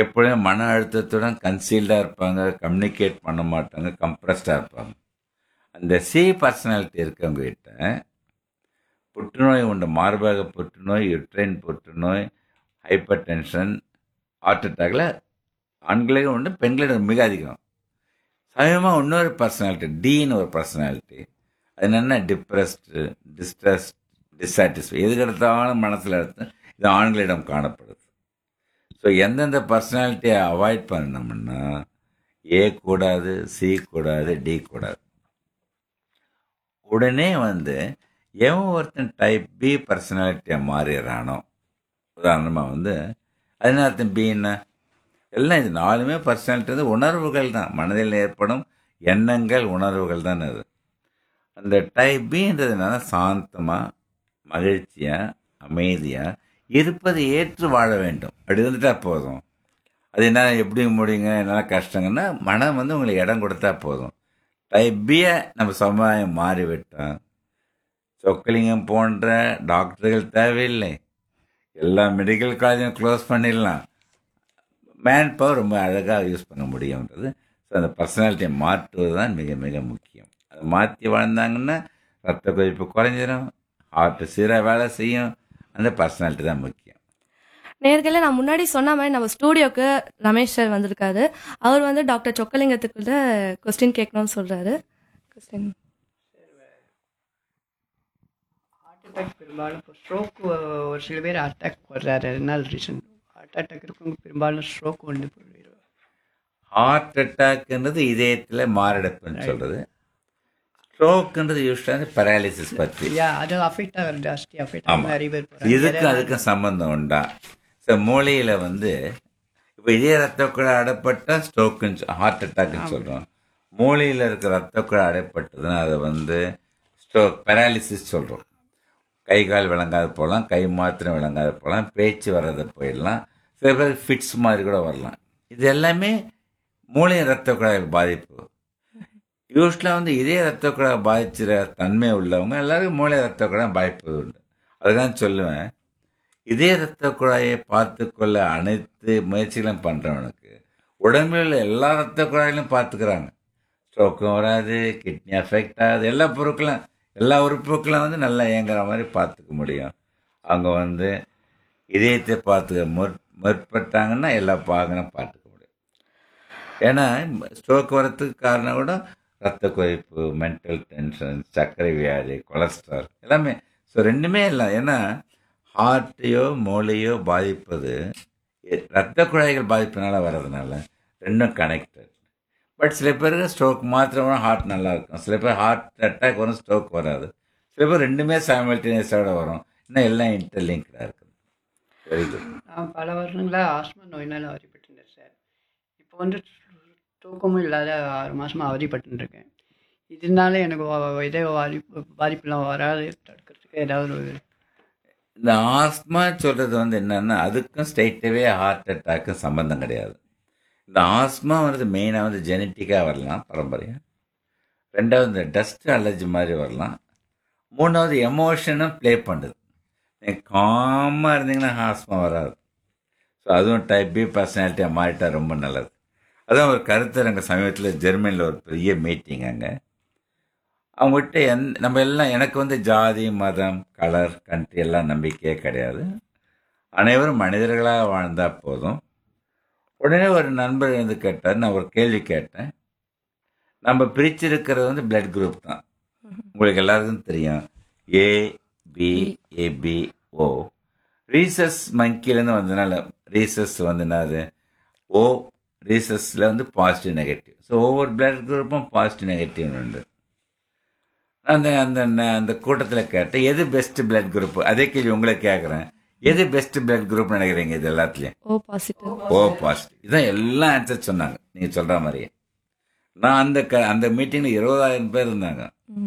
எப்பொழுதுமே மன அழுத்தத்துடன் கன்சீல்டாக இருப்பாங்க கம்யூனிகேட் பண்ண மாட்டாங்க கம்ப்ரஸ்டாக இருப்பாங்க அந்த சி பர்சனாலிட்டி இருக்கவங்க கிட்ட புற்றுநோய் உண்டு மார்பக புற்றுநோய் யுட்ரைன் புற்றுநோய் ஹைப்பர் டென்ஷன் ஹார்ட் அட்டாக்ல ஆண்களையும் உண்டு பெண்களிடம் மிக அதிகம் சமயமாக இன்னொரு பர்சனாலிட்டி டீன்னு ஒரு பர்சனாலிட்டி அது என்னென்ன டிப்ரெஸ்டு டிஸ்ட்ரெஸ் டிஸாட்டிஸ்ஃபை எதுக்கு எடுத்தாலும் மனசில் எடுத்து இது ஆண்களிடம் காணப்படுது ஸோ எந்தெந்த பர்சனாலிட்டியை அவாய்ட் பண்ணோம்னா ஏ கூடாது சி கூடாது டி கூடாது உடனே வந்து எவன் ஒருத்தன் டைப் பி பர்சனாலிட்டியாக மாறிடுறானோ உதாரணமாக வந்து அதனால அர்த்தம் பின்னா எல்லாம் இது நாலுமே பர்சனாலிட்டி வந்து உணர்வுகள் தான் மனதில் ஏற்படும் எண்ணங்கள் உணர்வுகள் தான் அது அந்த டைப் பின்றது என்னன்னா சாந்தமாக மகிழ்ச்சியாக அமைதியாக இருப்பதை ஏற்று வாழ வேண்டும் அப்படி இருந்துட்டா போதும் அது என்ன எப்படி முடியுங்க என்னால் கஷ்டங்கன்னா மனம் வந்து உங்களுக்கு இடம் கொடுத்தா போதும் டைப் பியை நம்ம சமுதாயம் மாறிவிட்டோம் சொக்கலிங்கம் போன்ற டாக்டர்கள் தேவையில்லை எல்லா மெடிக்கல் காலேஜும் க்ளோஸ் பண்ணிடலாம் மேன் பவர் ரொம்ப அழகாக யூஸ் பண்ண முடியுன்றது ஸோ அந்த பர்சனாலிட்டியை மாற்றுவது தான் மிக மிக முக்கியம் அதை மாற்றி வாழ்ந்தாங்கன்னா ரத்த கொதிப்பு குறைஞ்சிரும் ஹார்ட் சீராக வேலை செய்யும் அந்த பர்சனாலிட்டி தான் முக்கியம் நேர்களே நான் முன்னாடி சொன்ன மாதிரி நம்ம ஸ்டூடியோக்கு ரமேஷ் சார் வந்திருக்காரு அவர் வந்து டாக்டர் சொக்கலிங்கத்துக்குள்ள கொஸ்டின் கேட்கணும்னு சொல்றாரு கொஸ்டின் ஹார்ட் அட்டாக் பெரும்பாலும் இப்போ ஸ்ட்ரோக் ஒரு சில பேர் அட்டாக் வர்றாரு என்ன ரீசன் ஹார்ட் அட்டாக் இருக்கவங்க பெரும்பாலும் ஸ்ட்ரோக் ஒன்று போயிடுவாங்க ஹார்ட் அட்டாக்ன்றது இதயத்தில் மாரடைப்புன்னு சொல்கிறது ஸ்ட்ரோக்குன்றது யூஸ்வலாக பேராலிசிஸ் பற்றி யா அது அஃபெக்ட் ஆகிற ஜாஸ்தி அஃபெக்ட் ஆமா. ஆகும் நிறைய பேர் போறாங்க. இதுக்கும் அதுக்கும் சம்பந்தம் உண்டா ஸோ மூளையில் வந்து இப்போ இதய ரத்த குழாய் அடைப்பட்டா ஸ்ட்ரோக்குன்னு ஹார்ட் அட்டாக்னு சொல்கிறோம் மூளையில் இருக்க ரத்த குழாய் அடைப்பட்டதுன்னா அதை வந்து ஸ்ட்ரோக் பேராலிசிஸ் சொல்கிறோம் கை கால் விளங்காத போகலாம் கை மாத்திரம் விளங்காத போகலாம் பேச்சு வர்றது போயிடலாம் சில பேர் ஃபிட்ஸ் மாதிரி கூட வரலாம் இது எல்லாமே மூளை ரத்த குழாய் பாதிப்பு யூஸ்வலாக வந்து இதே ரத்த குழாய் பாதிச்சிற தன்மை உள்ளவங்க எல்லாருக்கும் மூளை ரத்த குழாய் பாதிப்பு உண்டு அதுதான் சொல்லுவேன் இதே ரத்த குழாயை பார்த்து கொள்ள அனைத்து முயற்சிகளும் பண்ணுறவனுக்கு உடம்பில் உள்ள எல்லா ரத்த குழாயிலும் பார்த்துக்கிறாங்க ஸ்ட்ரோக்கும் வராது கிட்னி அஃபெக்ட் ஆகுது எல்லா பொருட்களும் எல்லா உறுப்புகளும் வந்து நல்லா இயங்குற மாதிரி பார்த்துக்க முடியும் அவங்க வந்து இதயத்தை பார்த்துக்க முற் முற்பட்டாங்கன்னா எல்லா பாகனும் பார்த்துக்க முடியும் ஏன்னா ஸ்ட்ரோக் வரத்துக்கு காரணம் கூட ரத்த கொதிப்பு மென்டல் டென்ஷன் சர்க்கரை வியாதி கொலஸ்ட்ரால் எல்லாமே ஸோ ரெண்டுமே இல்லை ஏன்னா ஹார்ட்டையோ மூளையோ பாதிப்பது எ- ரத்த குழாய்கள் பாதிப்பினால வர்றதுனால ரெண்டும் கனெக்டட் பட் சில பேருக்கு ஸ்ட்ரோக் மாத்திரம் ஹார்ட் நல்லா இருக்கும் சில பேர் ஹார்ட் அட்டாக் வரும் ஸ்ட்ரோக் வராது சில பேர் ரெண்டுமே சைமல்டேனியஸோட வரும் இன்னும் எல்லாம் இன்டர்லிங்க்டாக இருக்குது வெரி குட் நான் பல வருஷங்களா ஆஸ்மா நோயினால் அவதிப்பட்டிருந்தேன் சார் இப்போ வந்து தூக்கமும் இல்லாத ஆறு மாசமா அவதிப்பட்டு இருக்கேன் இதனால எனக்கு வ- இதே பாதிப்பு பாதிப்புலாம் வராது தடுக்கிறதுக்கு ஏதாவது ஒரு இந்த ஆஸ்மா சொல்றது வந்து என்னன்னா அதுக்கும் ஸ்ட்ரைட்டாகவே ஹார்ட் அட்டாக்கும் சம்பந்தம் கிடையாது இந்த ஆஸ்மா வந்து மெயினாக வந்து ஜெனட்டிக்காக வரலாம் பரம்பரையாக ரெண்டாவது இந்த டஸ்ட் அலர்ஜி மாதிரி வரலாம் மூணாவது எமோஷனும் ப்ளே பண்ணுது நீங்கள் காமாக இருந்தீங்கன்னா ஆஸ்மா வராது ஸோ அதுவும் டைப் பி பர்சனாலிட்டியாக மாறிட்டா ரொம்ப நல்லது அதான் ஒரு கருத்தரங்க சமீபத்தில் ஜெர்மனியில் ஒரு பெரிய மீட்டிங் அங்கே அவங்ககிட்ட எந் நம்ம எல்லாம் எனக்கு வந்து ஜாதி மதம் கலர் கண்ட்ரி எல்லாம் நம்பிக்கையே கிடையாது அனைவரும் மனிதர்களாக வாழ்ந்தால் போதும் உடனே ஒரு நண்பர் வந்து கேட்டார் நான் ஒரு கேள்வி கேட்டேன் நம்ம பிரிச்சிருக்கிறது வந்து பிளட் குரூப் தான் உங்களுக்கு எல்லாருக்கும் தெரியும் A B AB O rhesus மங்கிலேருந்து வந்ததுனால ரீசஸ் வந்து என்னது ஓ ரீசஸில் வந்து பாசிட்டிவ் நெகட்டிவ் ஸோ ஒவ்வொரு பிளட் குரூப்பும் பாசிட்டிவ் நெகட்டிவ் உண்டு அந்த அந்த ந- அந்த கூட்டத்தில் கேட்டேன் எது பெஸ்ட் பிளட் குரூப் அதே கேள்வி உங்களை கேட்குறேன் எது பெஸ்ட் பிளட் குரூப் நினைக்கிறீங்க இது எல்லாத்துலேயும் ஓ பாசிட்டிவ் ஓ பாசிட்டிவ் இதான் எல்லா ஆன்சர் சொன்னாங்க நீங்கள் சொல்கிற மாதிரியே நான் அந்த க அந்த மீட்டிங்கில் இருபதாயிரம் பேர் இருந்தாங்க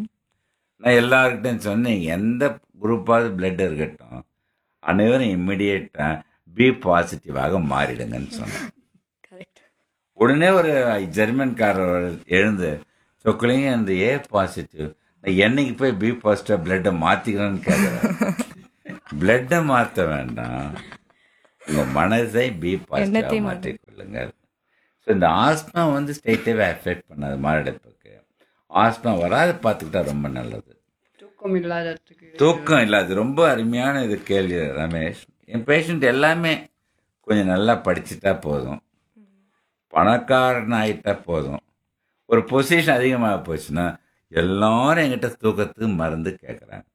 நான் எல்லாருக்கிட்டையும் சொன்னேன் எந்த குரூப்பாவது பிளட் இருக்கட்டும் அனைவரும் இம்மிடியேட்டாக பி பாசிட்டிவாக மாறிடுங்கன்னு சொன்னேன் கரெக்ட் உடனே ஒரு ஜெர்மன்காரர் எழுந்து சொக்கலிங்க அந்த ஏ பாசிட்டிவ் நான் என்னைக்கு போய் பி பாசிட்டிவ் பிளட்டை மாற்றிக்கிறேன்னு கேட்குறேன் பிளட்டை மாற்ற வேண்டாம் உங்கள் மனதை பி எண்ணத்தை பாசிட்டிவ் மாத்து. மாற்றிக்கொள்ள இல்லைங்க ஸோ இந்த ஆஸ்மா வந்து ஸ்ட்ரெயிட்டாகவே அஃபெக்ட் பண்ணாது மாரடைப்புக்கு ஆஸ்மா வராது பார்த்துக்கிட்டா ரொம்ப நல்லது தூக்கம் இல்லாததுக்கு தூக்கம் இல்லாது ரொம்ப அருமையான இது கேள்வி ரமேஷ் என் பேஷண்ட் எல்லாமே கொஞ்சம் நல்லா படிச்சுட்டா போதும் பணக்காரன் ஆகிட்டா போதும் ஒரு பொசிஷன் அதிகமாக போச்சுன்னா எல்லாரும் என்கிட்ட தூக்கத்துக்கு மருந்து கேட்குறாங்க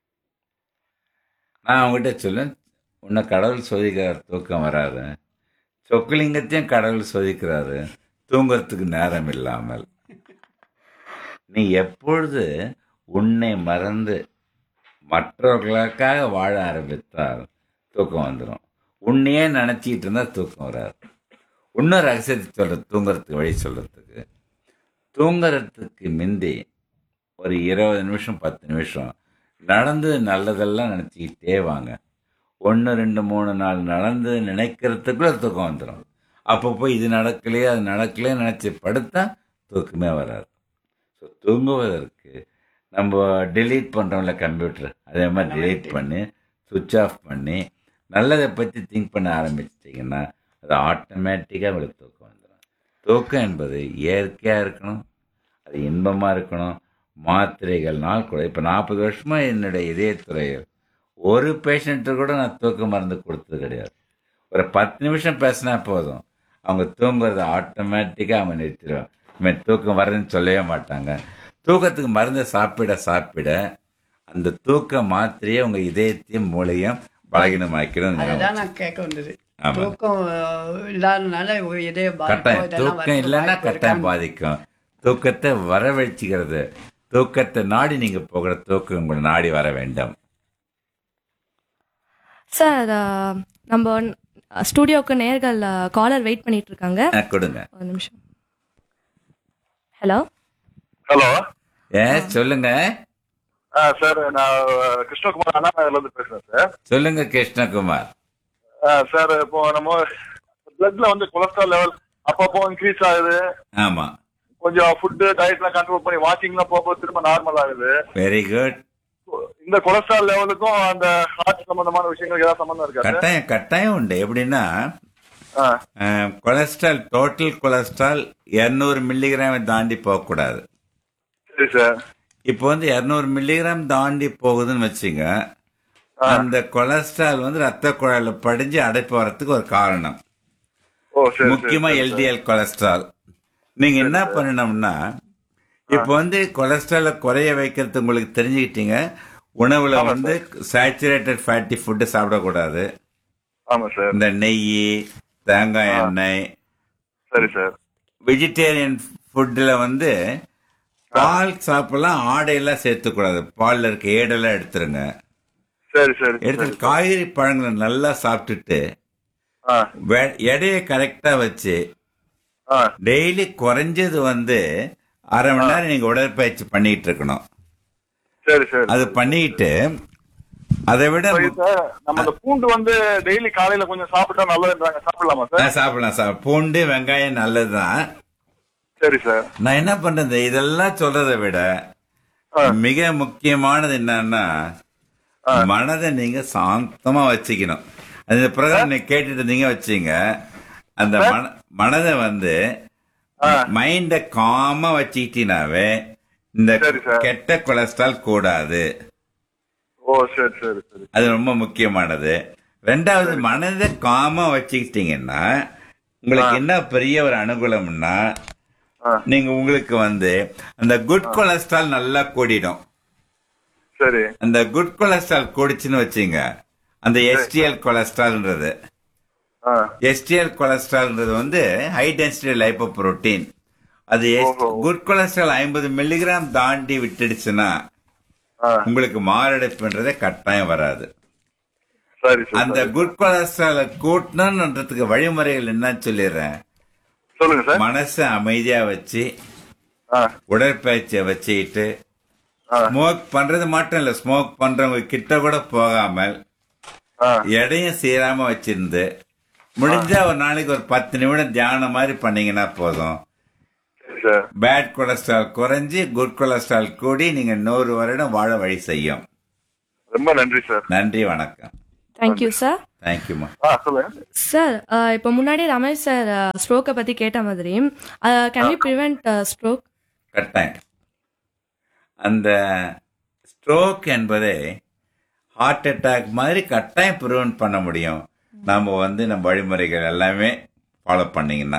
நான் அவங்ககிட்ட சொல்லுவேன் உன்னை கடவுள் சோதிக்கிறார் தூக்கம் வராது சொக்கலிங்கத்தையும் கடவுள் சோதிக்கிறாரு தூங்குறதுக்கு நேரம் இல்லாமல் நீ எப்பொழுது உன்னை மறந்து மற்றவர்களுக்காக வாழ ஆரம்பித்தால் தூக்கம் வந்துடும் உன்னையே நினச்சிக்கிட்டு இருந்தால் தூக்கம் வராது இன்னும் ரகசியத்தை சொல்ற தூங்குறதுக்கு வழி சொல்றதுக்கு தூங்குறதுக்கு முந்தி ஒரு இருபது நிமிஷம் பத்து நிமிஷம் நடந்து நல்லதெல்லாம் நினச்சிக்கிட்டே வாங்க ஒன்று ரெண்டு மூணு நாள் நடந்து நினைக்கிறதுக்குள்ள தூக்கம் வந்துடும் அப்போ போய் இது நடக்கலையே அது நடக்கலையே நினச்சி படுத்தா தூக்கமே வராது ஸோ தூங்குவதற்கு நம்ம delete பண்ணுறோம்ல கம்ப்யூட்டர் அதே மாதிரி delete பண்ணி சுவிட்ச் ஆஃப் பண்ணி நல்லதை பற்றி திங்க் பண்ண ஆரம்பிச்சிட்டிங்கன்னா அது ஆட்டோமேட்டிக்காக உங்களுக்கு தூக்கம் வந்துடும் தூக்கம் என்பது இயற்கையாக இருக்கணும் அது இன்பமாக இருக்கணும் மாத்திரைகள்னால் கூட இப்போ நாற்பது வருஷமாக என்னுடைய இதயத்துறையில் ஒரு பேஷண்ட்டு கூட நான் தூக்க மருந்து கொடுத்தது கிடையாது ஒரு பத்து நிமிஷம் பேசினா போதும் அவங்க தூங்குறத ஆட்டோமேட்டிக்காக அவங்க நிறுத்திடுவாங்க இவன் தூக்கம் வருதுன்னு சொல்லவே மாட்டாங்க தூக்கத்துக்கு மருந்தை சாப்பிட சாப்பிட அந்த தூக்க மாத்திரையே உங்க இதயத்தையும் மூளையும் பலகீனமாக்கிடும் அதுதான் நான் கேட்க வந்தது ஆமா. தூக்கம் அஹ், இல்லாதனால ஒரு இதய பாதிப்பு கட்டாயம் இதெல்லாம் தூக்கம் வரதுக்கு இல்லைன்னா வாய்ப்பு கட்டாயம் இருக்கான்னு பாதிக்கும் தூக்கத்தை வரவழைச்சிக்கிறது தூக்கத்தை நாடி நீங்க போகிற தூக்கம் உங்களை நாடி வர வேண்டும் சார் நம்ம ஸ்டூடியோவுக்கு நேர்கள் காலர் வெயிட் பண்ணிட்டு இருக்காங்க அஹ், கொடுங்க ஒரு நிமிஷம் ஹலோ ஹலோ ஏ சொல்லுங்க ஆ சார் நான் கிருஷ்ணகுமார் அண்ணாநகர்ல இருந்து பேசுறேன் சார் சொல்லுங்க கிருஷ்ணகுமார் ஆ, சார் இப்போ நம்ம பிளட்ல வந்து கொலஸ்ட்ரால் லெவல் அப்பப்போ இன்க்ரீஸ் ஆகுது ஆமா கொஞ்சம் ஃபுட்டு டயட்லாம் கண்ட்ரோல் பண்ணி வாக்கிங்லாம் போக திரும்ப நார்மல் ஆகுது வெரி குட் இந்த கொலஸ்ட்ரால் லெவலுக்கும் அந்த ஹார்ட் சம்பந்தமான விஷயங்களுக்கு ஏதாவது சம்பந்தம் இருக்கா சார் கட்டாயம் கட்டாயம் உண்டு எப்படின்னா ஆ, அஹ், கொலஸ்ட்ரால் டோட்டல் கொலஸ்ட்ரால் இருநூறு மில்லிகிராம் தாண்டி போகக்கூடாது சரி சார் இப்போ வந்து இருநூறு மில்லிகிராம் தாண்டி போகுதுன்னு வச்சுங்க அந்த கொலஸ்ட்ரால் வந்து ரத்த குழாயில படிஞ்சு அடைப்பு வரத்துக்கு ஒரு காரணம் ஓ சரி முக்கியமா சரி, சரி, எல்டிஎல் கொலஸ்ட்ரால் நீங்க என்ன பண்ணணும்னா இப்போ வந்து கொலஸ்ட்ராலை குறைய வைக்கிறது உங்களுக்கு தெரிஞ்சுக்கிட்டீங்க உணவுல வந்து சேச்சுரேட்டட் ஃபேட்டி ஃபுட்டு சாப்பிடக்கூடாது ஆமா சார் இந்த நெய் தேங்காய் எண்ணெய் சரி சார் வெஜிடேரியன் ஃபுட்டில் வந்து பால் சாப்பிடலாம் ஆடையெல்லாம் சேர்த்துக்கூடாது பாலில் இருக்க ஏடெல்லாம் எடுத்துருங்க சரி சரி எடுத்து காய்கறி பழங்களை நல்லா சாப்பிட்டுட்டு ஆ வெ- எடையை கரெக்டாக வச்சு ஆ டெய்லி குறைஞ்சது வந்து அரை மணி நேரம் நீங்கள் உடற்பயிற்சி பண்ணிட்டு இருக்கணும் சரி சரி அது பண்ணிட்டு அதை விட சரி சார் நம்ம இந்த பூண்டு வந்து டெய்லி காலையில கொஞ்சம் சாப்பிட்டா நல்லதுன்றாங்க சாப்பிடலாமா சார் ஆ, சாப்பிடலாம் சாப்பிடலாம் பூண்டு வெங்காயம் நல்லதுதான் சரி சார் நான் என்ன பண்றது இதெல்லாம் சொல்றதை விட ஆ. மிக முக்கியமானது என்னன்னா மனதை நீங்க சாந்தமா வச்சுக்கணும் அந்த பிரகாரம் நீங்க கேட்டுட்டு இருந்தீங்க வச்சுங்க அந்த மன மனதை வந்து மைண்ட காமா வச்சுக்கிட்டீங்கனாவே இந்த சரி, சார். கெட்ட கொலஸ்ட்ரால் கூடாது ஓ சரி சரி சரி அது ரொம்ப முக்கியமானது ரெண்டாவது மனதை காமா வச்சுக்கிட்டீங்கன்னா உங்களுக்கு என்ன பெரிய ஒரு அனுகூலம்னா ஆ நீங்க உங்களுக்கு வந்து அந்த குட் கொலஸ்ட்ரால் நல்லா கூடிடும் சரி அந்த குட் கொலஸ்ட்ரால் கூடிச்சுன்னு வச்சுங்க அந்த எஸ்டிஎல் கொலஸ்ட்ரால்ன்றது ஆ எஸ்டிஎல் கொலஸ்ட்ரால்ன்றது வந்து ஹை டென்சிட்டி லைப்போ புரோட்டீன் அது குட் கொலஸ்ட்ரால் ஐம்பது மில்லிகிராம் தாண்டி விட்டுடுச்சுன்னா ஆ உங்களுக்கு மாரடைப்புன்றதே கட்டாயம் வராது சரி சரி அந்த குட் கொலஸ்ட்ராலை கூட்டணுன்றதுக்கு வழிமுறைகள் என்னன்னு சொல்லிடுறேன் சொல்லுங்க சார் மனசை அமைதியா வச்சு ஆ உடற்பயிற்சியை வச்சுக்கிட்டு ஆ ஸ்மோக் பண்றது மட்டும் இல்ல ஸ்மோக் பண்றவங்க கிட்ட கூட போகாமல் ஆ எடையும் சீராம வச்சிருந்து முடிஞ்சா ஒரு நாளைக்கு ஒரு பத்து நிமிடம் தியானம் மாதிரி பண்ணீங்கன்னா போதும் சரி சார் பேட் கொலஸ்ட்ரால் குறைஞ்சி குட் கொலஸ்ட்ரால் கூடி நீங்க நூறு வருடம் வாழ வழி செய்யும் ரொம்ப நன்றி சார் நன்றி வணக்கம் தேங்க்யூ சார் தேங்க்யூம்மா ஆ சொல்லுங்க சார் இப்போ முன்னாடி ரமேஷ் சார் ஸ்ட்ரோக்கை பற்றி கேட்ட மாதிரி கேன் வி ப்ரிவெண்ட் ஸ்ட்ரோக் கட்டாயம் அந்த ஸ்ட்ரோக் என்பதை ஹார்ட் அட்டாக் மாதிரி கட்டாயம் ப்ரிவென்ட் பண்ண முடியும் நாம வந்து நம்ம வழிமுறைகள் எல்லாமே ஃபாலோ பண்ணீங்கன்னா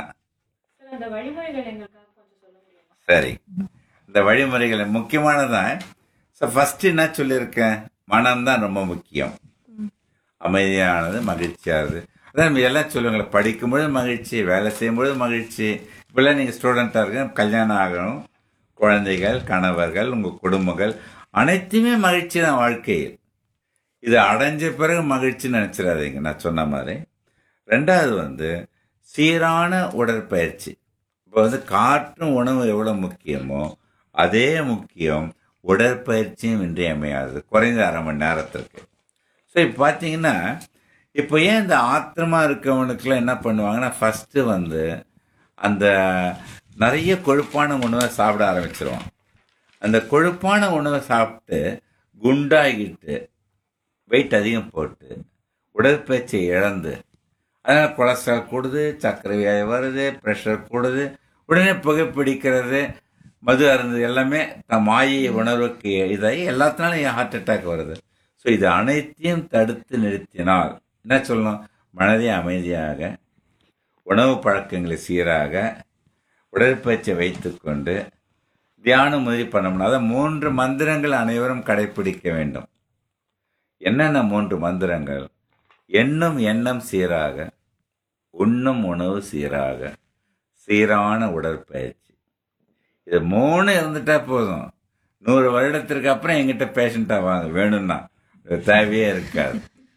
சரி இந்த வழிமுறைகள் முக்கியமானதான் ஸோ ஃபர்ஸ்ட் என்ன சொல்லியிருக்கேன் மனம்தான் ரொம்ப முக்கியம் அமைதியானது மகிழ்ச்சியானது அதான் நம்ம எல்லாம் சொல்லுவாங்களே படிக்கும்பொழுது மகிழ்ச்சி வேலை செய்யும்பொழுது மகிழ்ச்சி இப்பெல்லாம் நீங்கள் ஸ்டூடெண்ட்டாக இருக்க கல்யாணம் ஆகணும் குழந்தைகள் கணவர்கள் உங்கள் குடும்பங்கள் அனைத்துமே மகிழ்ச்சி தான் வாழ்க்கையில் இது அடைஞ்ச பிறகு மகிழ்ச்சின்னு நினச்சிடாதீங்க நான் சொன்ன மாதிரி ரெண்டாவது வந்து சீரான உடற்பயிற்சி இப்போ வந்து காற்றும் உணவு எவ்வளோ முக்கியமோ அதே முக்கியம் உடற்பயிற்சியும் இன்றியமையாதது குறைந்த அரை மணி நேரத்திற்கு ஸோ இப்போ பார்த்தீங்கன்னா இப்போ ஏன் இந்த ஆத்திரமா இருக்கவனுக்குலாம் என்ன பண்ணுவாங்கன்னா ஃபஸ்ட்டு வந்து அந்த நிறைய கொழுப்பான உணவை சாப்பிட ஆரம்பிச்சிருவான் அந்த கொழுப்பான உணவை சாப்பிட்டு குண்டாகிட்டு வெயிட் அதிகம் போட்டு உடற்பயிற்சி இழந்து அதனால் கொலஸ்ட்ரால் கூடுது சர்க்கரை வியாதி வருது ப்ரெஷர் கூடுது உடனே புகைப்பிடிக்கிறது மது அருந்து எல்லாமே தம் மாயை உணர்வுக்கு இதாகி எல்லாத்தினாலும் ஹார்ட் அட்டாக் வருது ஸோ இது அனைத்தையும் தடுத்து நிறுத்தினால் என்ன சொல்லணும் மனதை அமைதியாக உணவு பழக்கங்களை சீராக உடற்பயிற்சியை வைத்துக்கொண்டு தியானம் உதவி பண்ணோம்னா அதான் மூன்று மந்திரங்கள் அனைவரும் கடைபிடிக்க வேண்டும் என்னென்ன மூன்று மந்திரங்கள் எண்ணும் எண்ணம் சீராக உண்ணும் உணவு சீராக சீரான உடற்பயிற்சி இது மூணு இருந்துட்டா போதும் நூறு வருடத்திற்கு அப்புறம் எங்கிட்ட பேஷண்ட்டாக வாங்க வேணும்னா இது தேவையே இருக்காது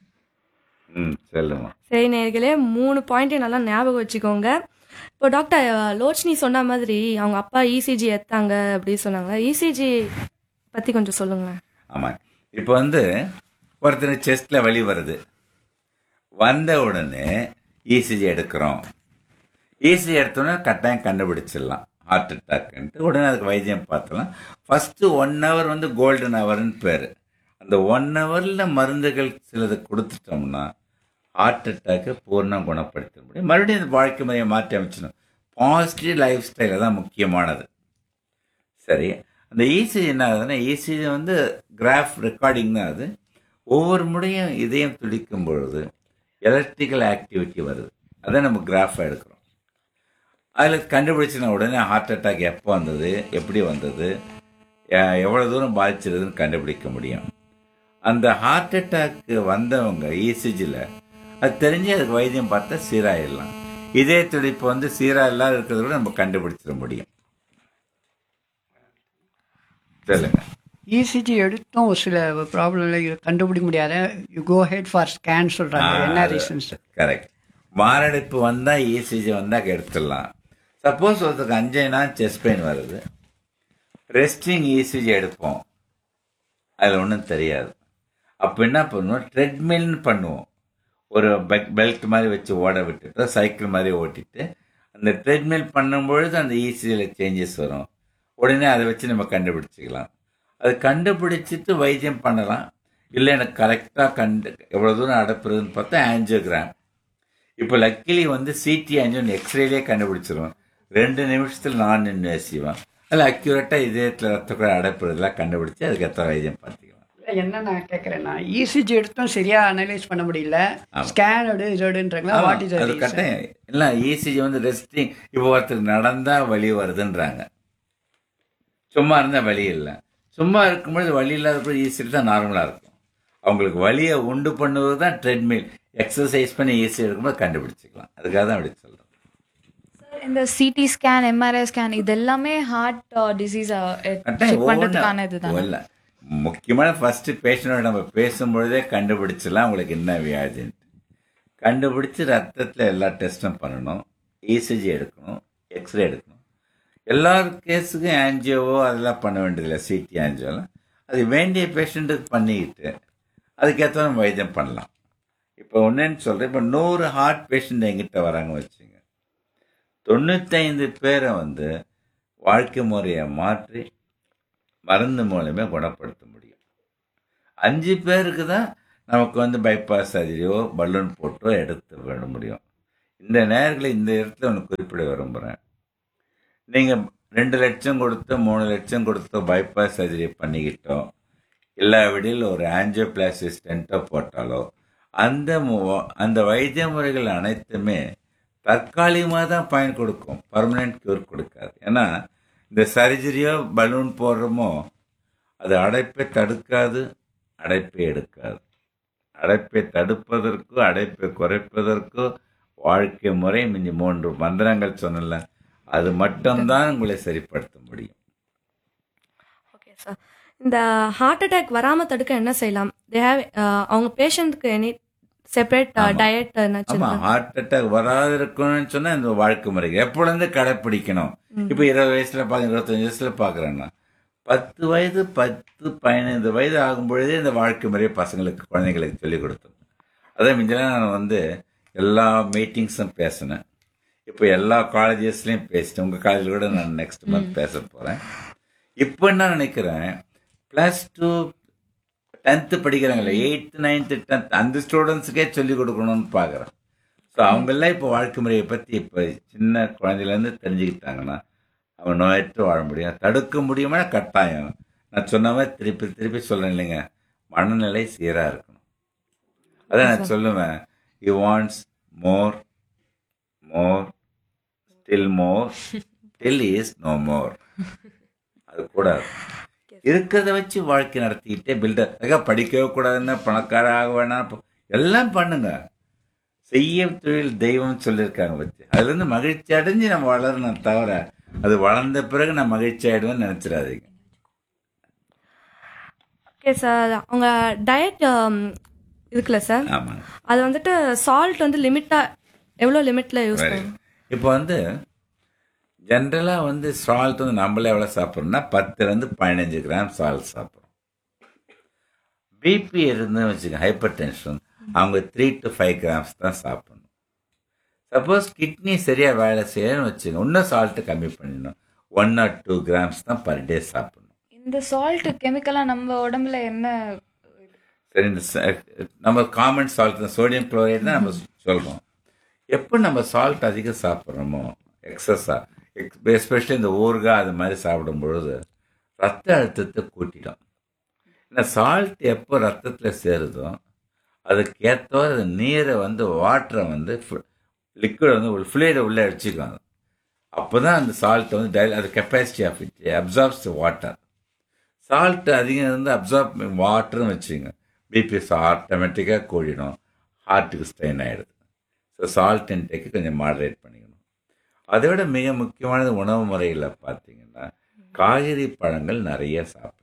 ம் சொல்லுமா சரி நேர்களே மூணு பாயிண்ட்டையும் நல்லா ஞாபகம் வச்சுக்கோங்க இப்போ டாக்டர் லோச்னி சொன்ன மாதிரி அவங்க அப்பா இசிஜி எடுத்தாங்க அப்படி சொன்னாங்க இசிஜி பற்றி கொஞ்சம் சொல்லுங்களேன் ஆமாம் இப்போ வந்து ஒருத்தர் செஸ்ட்டில் வலி வருது வந்த உடனே இசிஜி எடுக்கிறோம் இசிஜி எடுத்தோடனே கட்டாயம் கண்டுபிடிச்சிடலாம் ஹார்ட் அட்டாக்ன்ட்டு உடனே அதுக்கு வைத்தியம் பார்த்தலாம் ஃபஸ்ட்டு ஒன் ஹவர் வந்து கோல்டன் ஹவர்னு பேர் அந்த ஒன் ஹவரில் மருந்துகள் சிலது கொடுத்துட்டோம்னா ஹார்ட் அட்டாக்கை பூர்ணம் குணப்படுத்த முடியும் மறுபடியும் இந்த வாழ்க்கை முறையை மாற்றி அமைச்சிடணும் பாசிட்டிவ் லைஃப் ஸ்டைல தான் முக்கியமானது சரி அந்த இசிஜி என்ன ஆகுதுன்னா இசிஜி வந்து கிராஃப் ரெக்கார்டிங் தான் அது ஒவ்வொரு முறையும் இதயம் துடிக்கும் பொழுது எலக்ட்ரிக்கல் ஆக்டிவிட்டி வருது அதை நம்ம கிராஃபாக எடுக்கிறோம் அதில் கண்டுபிடிச்சின உடனே ஹார்ட் அட்டாக் எப்போ வந்தது எப்படி வந்தது எ- எவ்வளவு தூரம் பாதிச்சிருதுன்னு கண்டுபிடிக்க முடியும் அந்த ஹார்ட் அட்டாக்கு வந்தவங்க இசிஜியில் அது தெரிஞ்சு அதுக்கு வைத்தியம் பார்த்தா சீராயிடலாம் இதே துடிப்பு வந்து சீராக இல்லாத இருக்கிறத கூட நம்ம கண்டுபிடிச்சிட முடியும் சொல்லுங்க இசிஜி எடுத்தும் ஒரு சில ப்ராப்ளம்ல கண்டுபிடிக்க முடியாத you go head for scan சொல்றாங்க என்ன ரீசன்ஸ் கரெக்ட் மாரடைப்பு வந்தா இசிஜி வந்தா எடுத்துடலாம் சப்போஸ் ஒருத்தருக்கு அஞ்சைனா செஸ்ட் பெயின் வருது ரெஸ்டிங் இசிஜி எடுப்போம் அதில் ஒன்றும் தெரியாது அப்போ என்ன பண்ணுவோம் ட்ரெட்மில்னு பண்ணுவோம் ஒரு பெல்ட் மாதிரி வச்சு ஓட விட்டுட்டு சைக்கிள் மாதிரி ஓட்டிட்டு அந்த ட்ரெட்மில் பண்ணும்பொழுது அந்த இசிஜியில் சேஞ்சஸ் வரும் உடனே அதை வச்சு நம்ம கண்டுபிடிச்சிக்கலாம் அது கண்டுபிடிச்சிட்டு வைத்தியம் பண்ணலாம் இல்லை எனக்கு கரெக்டாக கண்டு எவ்வளோ தூரம் அடப்புறதுன்னு பார்த்தா ஆஞ்சியோகிராம் இப்போ லக்கிலி வந்து சிடி ஆஞ்சியோன் எக்ஸ்ரேலே கண்டுபிடிச்சிருவோம் ரெண்டு நிமிஷத்தில் நான் இன்வேசிவான் அதில் அக்யூரேட்டாக இதயத்தில் ரத்த குழாய் அடைப்புறதெல்லாம் கண்டுபிடிச்சி அதுக்கு எத்தனை வைத்தியம் பார்த்துக்கலாம் என்ன நான் கேட்குறேன்னா இசிஜி எடுத்தும் சரியா அனலைஸ் பண்ண முடியல ஸ்கேன் எடு இதோடுன்றாங்களா வாட் இஸ் அது கட்டாயம் இல்லை இசிஜி வந்து ரெஸ்டிங் இப்போ ஒருத்தருக்கு நடந்தா வலி வருதுன்றாங்க சும்மா இருந்தா வலி இல்லை சும்மா இருக்கும்பொழுது வலி இல்லாத ஈஸி தான் நார்மலாக இருக்கும் அவங்களுக்கு வலியை உண்டு பண்ணுவது தான் ட்ரெட்மில் எக்ஸசைஸ் பண்ணி ஈஸி இருக்கும்போது கண்டுபிடிச்சிக்கலாம் அதுக்காக தான் அப்படி சொல்கிறேன் இந்த சிடி ஸ்கேன் எம்ஆர்ஐ ஸ்கேன் இது எல்லாமே ஹார்ட் டிசீஸ் செக் பண்றதுக்கான இதுதான் இல்லை முக்கியமான ஃபர்ஸ்ட் பேஷண்டோட நம்ம பேசும்பொழுதே கண்டுபிடிச்சிடலாம் உங்களுக்கு என்ன வியாதின்ட்டு கண்டுபிடிச்சு ரத்தத்தில் எல்லா டெஸ்ட்டும் பண்ணணும் இசிஜி எடுக்கணும் எக்ஸ்ரே எடுக்கணும் எல்லா கேஸுக்கும் ஆன்ஜியோவோ அதெல்லாம் பண்ண வேண்டியதில்லை சிடி ஆன்ஜியோலாம் அது வேண்டிய பேஷண்ட்டுக்கு பண்ணிக்கிட்டு அதுக்கேற்ற நம்ம வைத்தியம் பண்ணலாம் இப்போ ஒன்றுன்னு சொல்கிறேன் இப்போ நூறு ஹார்ட் பேஷண்ட் எங்கிட்ட வராங்க வச்சுங்க தொண்ணூத்தைந்து பேரை வந்து வாழ்க்கை முறையை மாற்றி மருந்து மூலமே குணப்படுத்த முடியும் அஞ்சு பேருக்கு தான் நமக்கு வந்து பைபாஸ் சர்ஜரியோ பலூன் போட்டோ எடுத்து விட முடியும் இந்த நேரத்தில் இந்த இடத்துல ஒன்று குறிப்பிட விரும்புகிறேன் நீங்கள் ரெண்டு லட்சம் கொடுத்து மூணு லட்சம் கொடுத்து பைபாஸ் சர்ஜரி பண்ணிக்கிட்டோம் எல்லா விடையில் ஒரு ஆஞ்சியோபிளாஸ்டி ஸ்டென்ட்டோ போட்டாலோ அந்த மு- அந்த வைத்திய முறைகள் அனைத்துமே தற்காலிகமாக தான் பயன் கொடுக்கும் பர்மனெண்ட் கியூர் கொடுக்காது ஏன்னா இந்த சர்ஜரியோ பலூன் போடுறோமோ அது அடைப்பை தடுக்காது அடைப்பை எடுக்காது அடைப்பை தடுப்பதற்கோ அடைப்பை குறைப்பதற்கோ வாழ்க்கை முறை மிஞ்சி மூன்று மந்திரங்கள் சொன்னல அது மட்டும்தான் உங்களை சரிப்படுத்த முடியும் ஓகே சார் இந்த ஹார்ட் அட்டாக் வராம தடுக்க என்ன செய்யலாம் தே ஹேவ் அவங்க பேஷண்ட்க்கு எனி செப்பரேட் ஆமா. டயட் ஆமா என்னாச்சும் ஹார்ட் அட்டாக் வராது இருக்கணும்னு சொன்னா இந்த வாழ்க்கை முறை எப்பொழுது கடைப்பிடிக்கணும் இப்ப இருபது வயசுல பாக்க இருபத்தஞ்சு வயசுல பாக்குறேன்னா பத்து வயது பத்து பதினைந்து வயது ஆகும் பொழுதே இந்த வாழ்க்கை முறையை பசங்களுக்கு குழந்தைங்களுக்கு சொல்லிக் கொடுத்தோம் அதான் மிஞ்சலாம் நான் வந்து எல்லா மீட்டிங்ஸும் பேசினேன் இப்போ எல்லா காலேஜஸ்லயும் பேசிட்டேன் உங்க காலேஜில் கூட நான் நெக்ஸ்ட் மந்த் பேச போறேன் இப்போ என்ன நினைக்கிறேன் பிளஸ் டூ டென்த்து படிக்கிறாங்களே எயித்து நைன்த்து டென்த் அந்த ஸ்டூடெண்ட்ஸுக்கே சொல்லிக் கொடுக்கணும்னு பார்க்குறேன் ஸோ அவங்கெல்லாம் இப்போ வாழ்க்கை முறையை பற்றி இப்போ சின்ன குழந்தையிலேருந்து தெரிஞ்சுக்கிட்டாங்கன்னா அவன் நோயற்று வாழ முடியும் தடுக்க முடியுமா கட்டாயம் நான் சொன்ன மாதிரி திருப்பி திருப்பி சொல்றேன் இல்லைங்க மனநிலை சீராக இருக்கணும் அதான் நான் சொல்லுவேன் you wants more more still more still is no more அது கூடாது இருக்கிறத வச்சு வாழ்க்கை நடத்திக்கிட்டே பில்டர் அதுக்காக படிக்கவே கூடாதுன்னு பணக்கார ஆக வேணாம் ப- எல்லாம் பண்ணுங்க செய்யும் தொழில் தெய்வம் சொல்லியிருக்காங்க பத்தி அதுல இருந்து மகிழ்ச்சி அடைஞ்சு நம்ம வளரணும் தவிர அது வளர்ந்த பிறகு நான் மகிழ்ச்சி ஆயிடுவேன்னு நினைச்சிடாதீங்க ஓகே சார் அவங்க டயட் இருக்குல்ல சார் ஆமாங்க அது வந்துட்டு சால்ட் வந்து லிமிட்டா எவ்வளோ லிமிட்ல யூஸ் Very பண்ணணும் good. இப்போ வந்து ஜென்ரலாக வந்து சால்ட் வந்து நம்மளே எவ்வளோ சாப்பிட்றோம்னா பத்துலேருந்து பதினஞ்சு கிராம் சால்ட் சாப்பிட்றோம் பிபி இருந்து வச்சுக்க ஹைப்பர் டென்ஷன் அவங்க த்ரீ டு ஃபைவ் கிராம்ஸ் தான் சாப்பிடணும் சப்போஸ் கிட்னி சரியாக வேலை செய்யணும்னு வச்சுங்க இன்னும் சால்ட்டு கம்மி பண்ணிடணும் ஒன் ஆர் டூ கிராம்ஸ் தான் பர் டே சாப்பிடணும் இந்த சால்ட் கெமிக்கலா நம்ம உடம்புல என்ன சரி இந்த ச- நம்ம காமன் சால்ட் சோடியம் குளோரைட் தான் நம்ம சொல்கிறோம் எப்போ நம்ம சால்ட் அதிகம் சாப்பிட்றோமோ எக்ஸஸாக எஸ்பெஷலி இந்த ஊறுகாய் அது மாதிரி சாப்பிடும் பொழுது ரத்த அழுத்தத்தை கூட்டிடும் ஏன்னா சால்ட் எப்போ ரத்தத்தில் சேருதோ அதுக்கேற்ற அது நீரை வந்து வாட்டரை வந்து லிக்விட் வந்து ஒரு ஃப்ளூயிடை உள்ளே அடிச்சுக்கும் அப்போ தான் அந்த சால்ட் வந்து டை அது capacity of it absorbs water salt அதிகம் இருந்து அப்சார்ப் வாட்டர்னு வச்சுங்க பிபி ஆட்டோமேட்டிக்காக கூடிடும் ஹார்ட்டுக்கு ஸ்ட்ரெயின் ஆகிடுது ஸோ சால்ட் இன்டேக்கு கொஞ்சம் மாடரேட் பண்ணிக்கணும் அதை விட மிக முக்கியமானது உணவு முறையில் பார்த்தீங்கன்னா காய்கறி பழங்கள் நிறைய சாப்பிடணும்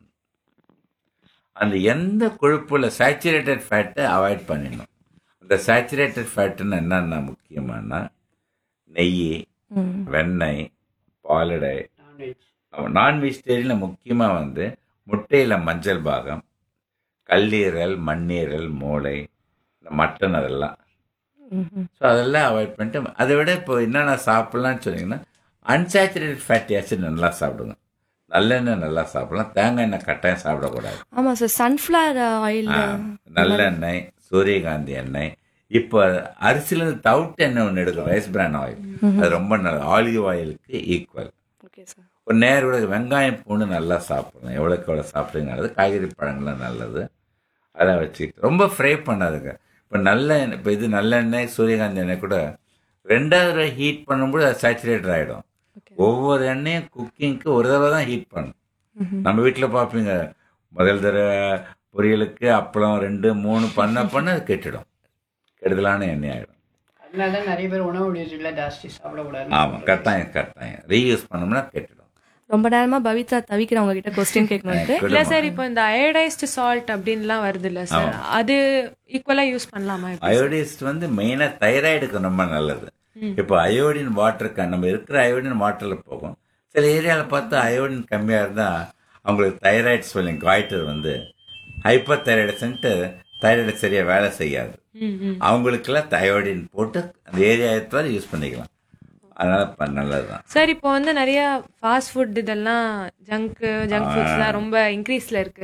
அந்த எந்த கொழுப்புல சேச்சுரேட்டட் ஃபேட்டை அவாய்ட் பண்ணிடணும் அந்த சேச்சுரேட்டட் ஃபேட்டுன்னு என்னென்ன முக்கியமானா நெய் வெண்ணெய் பாலடை நான்வெஜ் நான் வெஜிடேரியனில் முக்கியமாக வந்து முட்டையில் மஞ்சள் பாகம் கல்லீரல் மண்ணீரல் மூளை இந்த மட்டன் அதெல்லாம் ஸோ அதெல்லாம் அவாய்ட் பண்ணிட்டு அதை விட இப்போ என்னென்ன சாப்பிட்லான்னு சொன்னீங்கன்னா அன்சாச்சுரேட்டட் ஃபேட்டி ஆசிட் நல்லா சாப்பிடுங்க நல்லெண்ணெய் நல்லா சாப்பிடலாம் தேங்காய் எண்ணெய் கட்டாயம் சாப்பிடக்கூடாது ஆமா சார் சன்ஃப்ளவர் ஆயில் ஆ, நல்லெண்ணெய் சூரியகாந்தி எண்ணெய் இப்போ அரிசியிலேருந்து தவிட்டு எண்ணெய் ஒன்று எடுக்கும் ரைஸ் பிரான் ஆயில் அது ரொம்ப நல்லது ஆலிவ் ஆயிலுக்கு ஈக்குவல் ஓகே சார் ஒரு நேரோட வெங்காயம் பூண்டு நல்லா சாப்பிடணும் எவ்வளோக்கு எவ்வளோ சாப்பிடுங்க நல்லது காய்கறி பழங்கள்லாம் நல்லது அதை வச்சுக்கிட்டு ரொம்ப ஃப்ரை பண்ணாதுங்க இப்போ நல்ல எண்ணெய் இப்போ இது நல்லெண்ணெய் சூரியகாந்தி எண்ணெய் கூட ரெண்டாவது தடவை ஹீட் பண்ணும்போது அது சேச்சுரேட்டட் ஆகிடும் ஒவ்வொரு எண்ணெயும் குக்கிங்க்கு ஒரு தடவை தான் ஹீட் பண்ணும் நம்ம வீட்டில் பார்ப்பீங்க முதல் தடவை பொரியலுக்கு அப்பளம் ரெண்டு மூணு பண்ண பண்ண அது கெட்டுடும் கெடுதலான எண்ணெய் ஆகிடும் அதனால தான் நிறைய பேர் உணவு விடுதல ஜாஸ்தி சாப்பிடக்கூடாது ஆமாம் கட்டாயம் கட்டாயம் ரீயூஸ் பண்ணோம்னா கெட்டுடும் ரொம்ப நேரமா பவித்ரா தவிக்கிற அவங்க கிட்ட கொஸ்டின் கேட்கணும்ட்டு இல்ல சார் இப்போ இந்த அயோடைஸ்டு சால்ட் அப்படின்லாம் வருது இல்ல சார் அது ஈக்குவலா யூஸ் பண்ணலாமா எப்படி? அயோடிஸ்ட் வந்து மெயினா தைராய்டுக்கு ரொம்ப நல்லது இப்போ அயோடின் வாட்டருக்கு நம்ம இருக்கிற அயோடின் வாட்டர்ல போகும் சில ஏரியாவில் பார்த்தா அயோடின் கம்மியா இருந்தா அவங்களுக்கு தைராய்டு ஸ்வெல்லிங் காய்டர் வந்து ஹைப்பர் தைராய்டு தைராய்டு சரியா வேலை செய்யாது ம், ம். அவங்களுக்கெல்லாம் தயோடின் போட்டு அந்த ஏரியா தவிர யூஸ் பண்ணிக்கலாம் அதனால ப- நல்லதுதான் சார் இப்போ வந்து நிறைய ஃபாஸ்ட் ஃபுட் இதெல்லாம் ஜங்க் ஜங்க் ஃபுட்ஸ்லாம் ரொம்ப இன்க்ரீஸ்ல இருக்கு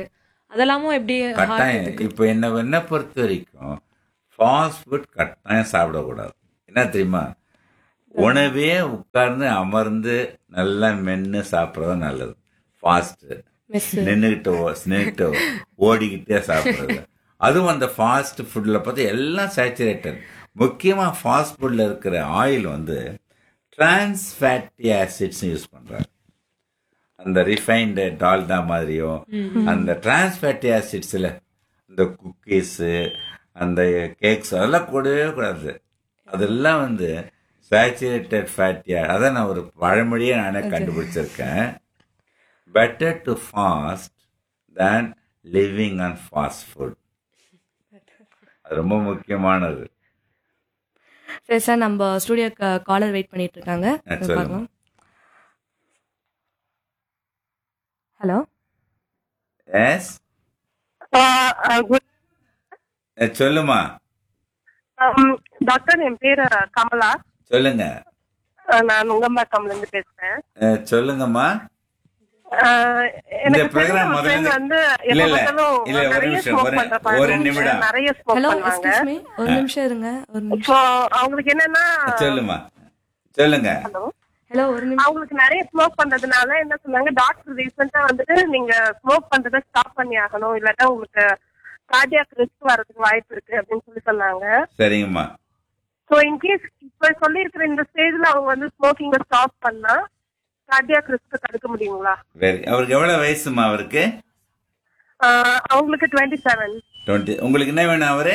அதெல்லாமும் எப்படி கட்டாயம் இப்போ என்ன என்ன பொறுத்த வரைக்கும் ஃபாஸ்ட் ஃபுட் கட்டாயம் சாப்பிடக்கூடாது என்ன தெரியுமா உணவே உட்கார்ந்து அமர்ந்து நல்லா மென்று சாப்பிட்றது நல்லது ஃபாஸ்ட் மிஸ் நின்றுகிட்டு நின்றுட்டு ஓடிக்கிட்டே சாப்பிட்றது அதுவும் அந்த ஃபாஸ்ட் ஃபுட்டில் பார்த்து எல்லாம் சேச்சுரேட்டட் முக்கியமாக ஃபாஸ்ட் ஃபுட்டில் இருக்கிற ஆயில் வந்து டிரான்ஸ் ஃபேட்டி ஆசிட்ஸ் யூஸ் பண்ணுறாங்க அந்த ரிஃபைன்டு டால்டா மாதிரியும் அந்த டிரான்ஸ் ஃபேட்டி ஆசிட்ஸில் இந்த குக்கீஸு அந்த கேக்ஸ் அதெல்லாம் கூடவே கூடாது அதெல்லாம் வந்து சேச்சுரேட்டட் ஃபேட்டி அதான் நான் ஒரு பழமொழியே நானே கண்டுபிடிச்சிருக்கேன் better to fast than living on fast food அது ரொம்ப முக்கியமானது சரி சார் நம்ம ஸ்டூடியோ காலர் வெயிட் பண்ணிட்டு இருக்காங்க ஆ, சொல்லுங்க. பார்க்கலாம் ஹலோ எஸ் குட் சொல்லுமா டாக்டர் என் பேரு கமலா சொல்லுங்க அஹ் நான் உங்கம்பாக்கம்ல இருந்து பேசுறேன் அஹ், சொல்லுங்கம்மா அஹ் இந்த எனக்கு தெரிஞ்ச program ஒரு முதல்ல friend வந்து இல்ல, எப்ப இல்ல. பார்த்தாலும் இல்ல, ஒரு நிறைய நிமிஷம், smoke ஒரு- பண்ற ஒரு பழக்கம் நிமிடம். உண்டு. நிறைய ஸ்மோக் ஹலோ பண்ணுவாங்க எக்ஸ்கியூஸ் மீ ஒரு நிமிஷம் இருங்க ஒரு நிமிஷம் இப்போ அவங்களுக்கு என்னன்னா சொல்லுமா சொல்லுங்க ஹலோ ஹலோ ஒரு நிமிஷம் அவங்களுக்கு நிறைய ஸ்மோக் பண்றதுனால என்ன சொன்னாங்க டாக்டர் ரீசெண்டா வந்துட்டு நீங்க ஸ்மோக் பண்றதை ஸ்டாப் பண்ணி ஆகணும் இல்லாட்டா உங்களுக்கு கார்டியாக் ரிஸ்க் வரதுக்கு வாய்ப்பு இருக்கு அப்படின்னு சொல்லி சொன்னாங்க சரிங்கம்மா ஸோ இன்கேஸ் இப்ப சொல்லி இருக்கிற இந்த ஸ்டேஜ்ல அவங்க வந்து ஸ்மோக்கிங்க ஸ்டாப் பண்ணா கார்டியாக் ரிஸ்க் தடுக்க முடியுங்களா வெரி அவருக்கு எவ்வளவு வயசுமா அவருக்கு ஆஹ் அவங்களுக்கு டுவெண்ட்டி செவன் டுவெண்ட்டி உங்களுக்கு என்ன வேணும் அவரு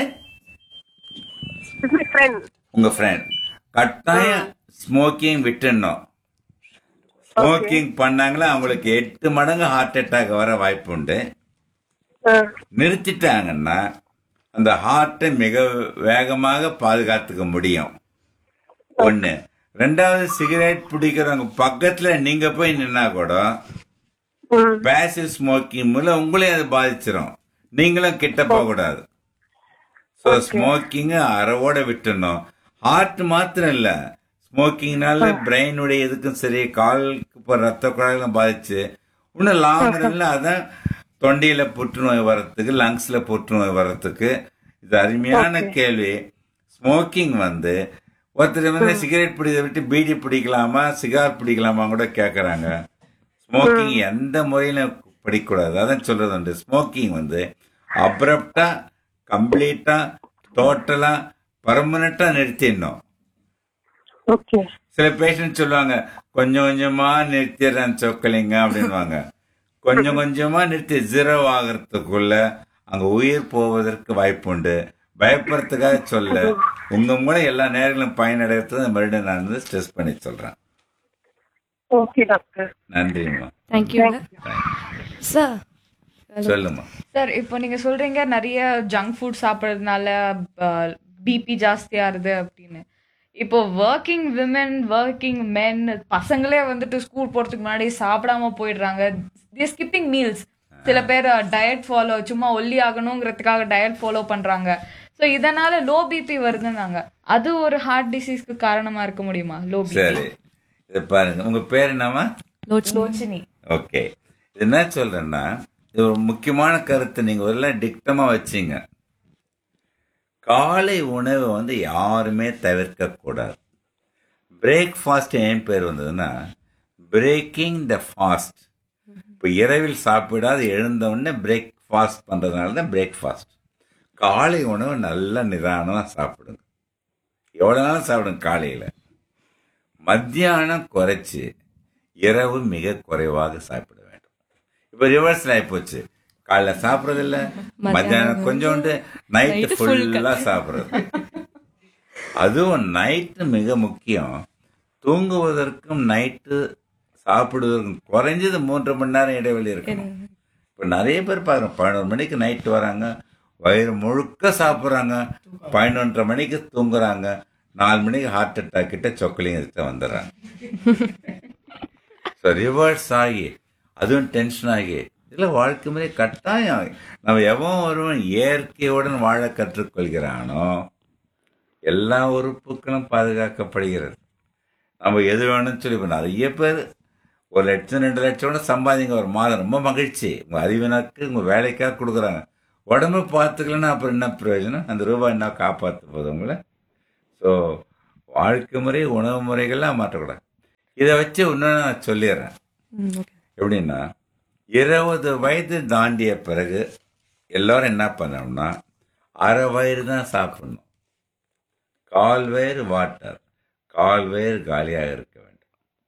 இஸ் மை ஃப்ரெண்ட் உங்க ஃப்ரெண்ட் கட்டாயம் ஸ்மோக்கிங் விட்டுடணும் ஸ்மோக்கிங் பண்ணாங்களா அவங்களுக்கு எட்டு மடங்கு ஹார்ட் அட்டாக் வர வாய்ப்பு உண்டு நிறுத்திட்டாங்கன்னா அந்த ஹார்ட்டை மிக வேகமாக பாதுகாத்துக்க முடியும் ஒண்ணு ரெண்டாவது சிகரெட் பிடிக்கிறவங்க பக்கத்துல நீங்க போய் நின்னா கூட பேசிவ் ஸ்மோக்கிங் மூலம் உங்களையும் அது பாதிச்சிரும் நீங்களும் கிட்ட போக கூடாது ஸோ ஸ்மோக்கிங் அறவோட விட்டுணும் ஹார்ட் மாத்திரம் இல்ல ஸ்மோக்கிங்னால பிரெயினுடைய இதுக்கும் சரி காலுக்கு போற ரத்த குழாய்களும் பாதிச்சு இன்னும் லாங் ரன்ல அதான் தொண்டையில புற்றுநோய் வர்றதுக்கு லங்ஸ்ல புற்றுநோய் வர்றதுக்கு இது அருமையான கேள்வி ஸ்மோக்கிங் வந்து ஒருத்தர் வந்து சிகரெட் பிடிக்கிறத விட்டு பீடி பிடிக்கலாமா சிகார் பிடிக்கலாமா கூட கேட்கறாங்க ஸ்மோக்கிங் எந்த முறையிலும் பிடிக்கக்கூடாது அதான் சொல்றது உண்டு ஸ்மோக்கிங் வந்து அப்ரப்டா கம்ப்ளீட்டா டோட்டலா பர்மனண்டா நிறுத்திடணும் ஓகே சில பேஷண்ட் சொல்லுவாங்க கொஞ்சம் கொஞ்சமா நிறுத்திடுறேன் சொக்கலிங்க அப்படின்வாங்க கொஞ்சம் கொஞ்சமா நிறுத்தி ஜீரோ ஆகிறதுக்குள்ள அங்க உயிர் போவதற்கு வாய்ப்பு உண்டு பயப்படுறதுக்காக சொல்ல உங்க மூலம் எல்லா நேரங்களும் பயனடைறது மறுபடியும் நான் வந்து ஸ்ட்ரெஸ் பண்ணி சொல்றேன் ஓகே டாக்டர் நன்றிம்மா தேங்க்யூ சார் சொல்லுமா சார் இப்போ நீங்க சொல்றீங்க நிறைய ஜங்க் ஃபுட் சாப்பிட்றதுனால பிபி ஜாஸ்தியாகுது அப்படின்னு இப்போ ஒர்க்கிங் விமன் ஒர்க்கிங் மென் பசங்களே வந்துட்டு ஸ்கூல் போறதுக்கு முன்னாடி சாப்பிடாம போயிடுறாங்க ஸ்கிப்பிங் மீல்ஸ் சில பேர் டயட் ஃபாலோ சும்மா ஒல்லி ஆகணுங்கிறதுக்காக டயட் ஃபாலோ பண்றாங்க ஸோ இதனால லோ பிபி வருதுன்னாங்க அது ஒரு ஹார்ட் டிசீஸ்க்கு காரணமா இருக்க முடியுமா லோ சரி பிபி இது பாருங்க உங்க பேர் என்னம்மா லோச்சினி ஓகே இது என்ன சொல்றேன்னா இது ஒரு முக்கியமான கருத்து நீங்க ஒரு டிக்டமா வச்சீங்க காலை உணவை வந்து யாருமே தவிர்க்க கூடாது பிரேக்ஃபாஸ்ட் ஏன் பேர் வந்ததுன்னா பிரேக்கிங் த ஃபாஸ்ட் இப்போ இரவில் சாப்பிடாது எழுந்த உடனே பிரேக்ஃபாஸ்ட் பண்றதுனால தான் பிரேக்ஃபாஸ்ட் காலை உணவு நல்ல நிதானமா சாப்பிடுங்க எவ்வளோ நாளும் சாப்பிடுங்க காலையில் மத்தியானம் குறைச்சி இரவு மிக குறைவாக சாப்பிட வேண்டும் இப்போ ரிவர்ஸில் ஆகிப்போச்சு காலைல சாப்பிட்றது இல்ல மத்தியானம் கொஞ்சோண்டு நைட்டு ஃபுல்லாக சாப்பிட்றது அதுவும் நைட்டு மிக முக்கியம் தூங்குவதற்கும் நைட்டு சாப்பிடுவதற்கும் குறைஞ்சது மூன்று மணி நேரம் இடைவெளி இருக்கணும் இப்போ நிறைய பேர் பாருங்க பதினோரு மணிக்கு நைட்டு வராங்க வயிறு முழுக்க சாப்பிட்றாங்க பதினொன்றரை மணிக்கு தூங்குறாங்க நாலு மணிக்கு ஹார்ட் அட்டாக் கிட்ட சொக்கலிங் எடுத்து வந்துடுறாங்க ஸோ ரிவர்ஸ் ஆகி அதுவும் டென்ஷன் ஆகி இதில் வாழ்க்கை முறை கட்டாயம் நம்ம எவன் ஒருவன் இயற்கையுடன் வாழ கற்றுக்கொள்கிறானோ எல்லா உறுப்புகளும் பாதுகாக்கப்படுகிறது நம்ம எது வேணும்னு சொல்லி பண்ண நிறைய பேர் ஒரு லட்சம் ரெண்டு லட்சம் கூட சம்பாதிங்க ஒரு மாதம் ரொம்ப மகிழ்ச்சி உங்க அறிவினருக்கு உங்க வேலைக்காக கொடுக்குறாங்க உடம்பு பார்த்துக்கலன்னா அப்புறம் என்ன பிரயோஜனம் அந்த ரூபாய் என்ன காப்பாற்ற போகுது உங்களை ஸோ வாழ்க்கை முறை உணவு முறைகள்லாம் மாற்றக்கூடாது இதை வச்சு இன்னும் நான் சொல்லிடுறேன் ம் ஓகே எப்படின்னா இருபது வயது தாண்டிய பிறகு எல்லாரும் என்ன பண்ணணும்னா அரை வயிறு தான் சாப்பிடணும் கால் வயிறு வாட்டர் கால் வயிறு காலியாக இருக்க வேண்டும்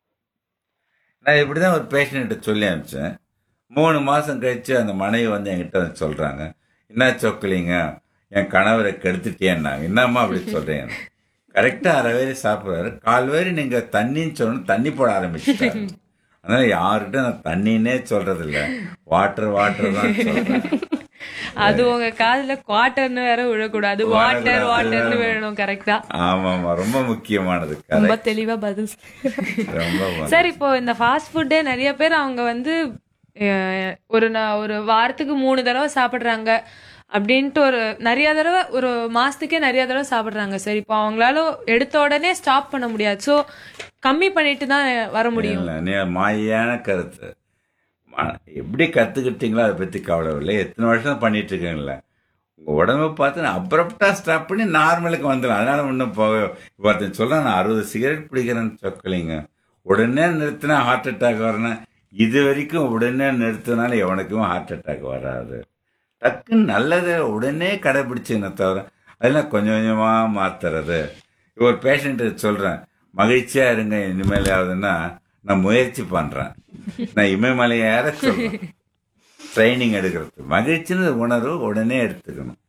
நான் இப்படி தான் ஒரு பேஷண்ட்டை சொல்லி அனுப்பிச்சேன் மூணு மாதம் கழிச்சு அந்த மனைவி வந்து என்கிட்ட வந்து சொல்கிறாங்க என்ன சொக்கலிங்க என் கணவரை கெடுத்துட்டேன்னாங்க என்னம்மா அப்படி சொல்கிறேன் கரெக்டாக அரை வயிறு சாப்பிட்றாரு கால் வயிறு நீங்கள் தண்ணின்னு சொல்லணும் தண்ணி போட ஆரம்பிச்சுட்டாரு அதனால யாருக்கிட்ட நான் தண்ணின்னே சொல்றது இல்ல வாட்டர் வாட்டர் தான் சொல்றேன் அது உங்க காதுல குவார்டர்னு வேற விழக்கூடாது வாட்டர் விழக்கூடாது. வாட்டர்னு விழணும் கரெக்டா ஆமா ஆமா ரொம்ப முக்கியமானது ரொம்ப correct. தெளிவா பதில் சொல்லி- ரொம்ப ம- சார் இப்போ இந்த ஃபாஸ்ட் ஃபுட்டே நிறைய பேர் அவங்க வந்து அஹ், ஒரு நா- ஒரு வாரத்துக்கு மூணு தடவை சாப்பிடுறாங்க அப்படின்ட்டு ஒரு நிறைய தடவை ஒரு மாசத்துக்கே நிறைய தடவை சாப்பிடுறாங்க சார் இப்போ அவங்களால எடுத்த உடனே ஸ்டாப் பண்ண முடியாது ஸோ கம்மி பண்ணிட்டு தான் வர முடியும் இல்ல, நீ மாயான கருத்து ம- எப்படி கத்துக்கிட்டீங்களோ அதை பத்தி கவலை இல்லை எத்தனை வருஷம் பண்ணிட்டு இருக்கீங்களா உங்க உடம்ப பார்த்து அப்ரப்டா ஸ்டாப் பண்ணி நார்மலுக்கு வந்துடும் அதனால ஒன்றும் போக இப்போ ஒருத்தன் சொல்றான் நான் அறுபது சிகரெட் பிடிக்கிறேன்னு சொக்கலிங்க உடனே நிறுத்தினா ஹார்ட் அட்டாக் வரணும் இது வரைக்கும் உடனே நிறுத்தினால எவனுக்கும் ஹார்ட் அட்டாக் வராது டக்குன்னு நல்லதை உடனே கடைபிடிச்சுன்னு தவிர அதெல்லாம் கொஞ்சம் கொஞ்சமா மாத்துறது இப்போ ஒரு பேஷண்ட்டு சொல்றேன் மகிழ்ச்சியா இருங்க இனிமேல் ஆகுதுன்னா நான் முயற்சி பண்றேன் நான் இமயமலையை ஏற சொல்றேன் ட்ரைனிங் எடுக்கிறது மகிழ்ச்சின்னு உணர்வு உடனே எடுத்துக்கணும்